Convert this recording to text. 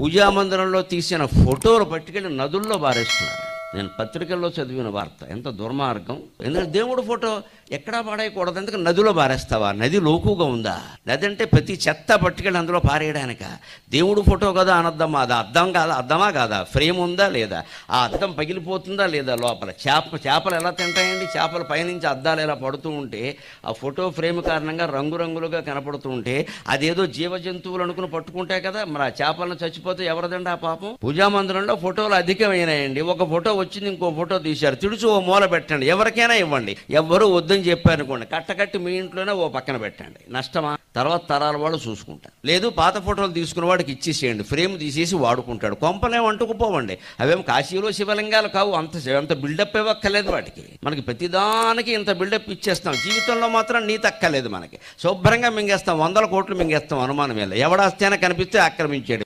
పూజా మందిరంలో తీసిన ఫోటోలు పట్టుకెళ్ళి నదుల్లో బారేస్తున్నారు నేను పత్రికల్లో చదివిన వార్త ఎంత దుర్మార్గం ఎందుకంటే దేవుడు ఫోటో ఎక్కడా పాడేయకూడదు ఎందుకు నదిలో పారేస్తావా నది లోకుగా ఉందా నది అంటే ప్రతి చెత్త పట్టుకెళ్ళి అందులో పారేయడానిక దేవుడు ఫోటో కదా అనద్దమ్మా అది అద్దం కాదా అద్దమా కాదా ఫ్రేమ్ ఉందా లేదా ఆ అద్దం పగిలిపోతుందా లేదా లోపల చేప చేపలు ఎలా తింటాయండి చేపలు పైనుంచి అద్దాలు ఎలా పడుతూ ఉంటే ఆ ఫోటో ఫ్రేమ్ కారణంగా రంగురంగులుగా కనపడుతూ ఉంటే అదేదో జీవ జంతువులు అనుకుని పట్టుకుంటాయి కదా మరి ఆ చేపలను చచ్చిపోతే ఎవరిదండి ఆ పాపం పూజా మందిరంలో ఫోటోలు అధికమైనాయండి ఒక ఫోటో వచ్చింది ఇంకో ఫోటో తీశారు తిడుచు ఓ మూల పెట్టండి ఎవరికైనా ఇవ్వండి ఎవ్వరూ వద్దని చెప్పారనుకోండి కట్టకట్టి మీ ఇంట్లోనే ఓ పక్కన పెట్టండి నష్టమా తర్వాత తరాల వాళ్ళు చూసుకుంటారు లేదు పాత ఫోటోలు తీసుకున్న వాడికి ఇచ్చేసేయండి ఫ్రేమ్ తీసేసి వాడుకుంటాడు కొంపలేం అంటుకుపోవండి అవేం కాశీలో శివలింగాలు కావు అంత అంత బిల్డప్ ఇవ్వక్కర్లేదు వాటికి మనకి ప్రతిదానికి ఇంత బిల్డప్ ఇచ్చేస్తాం జీవితంలో మాత్రం నీతి అక్కర్లేదు మనకి శుభ్రంగా మింగేస్తాం వందల కోట్లు మింగేస్తాం అనుమానం లేదు ఎవడాస్తేనే కనిపిస్తే ఆక్రమించాడు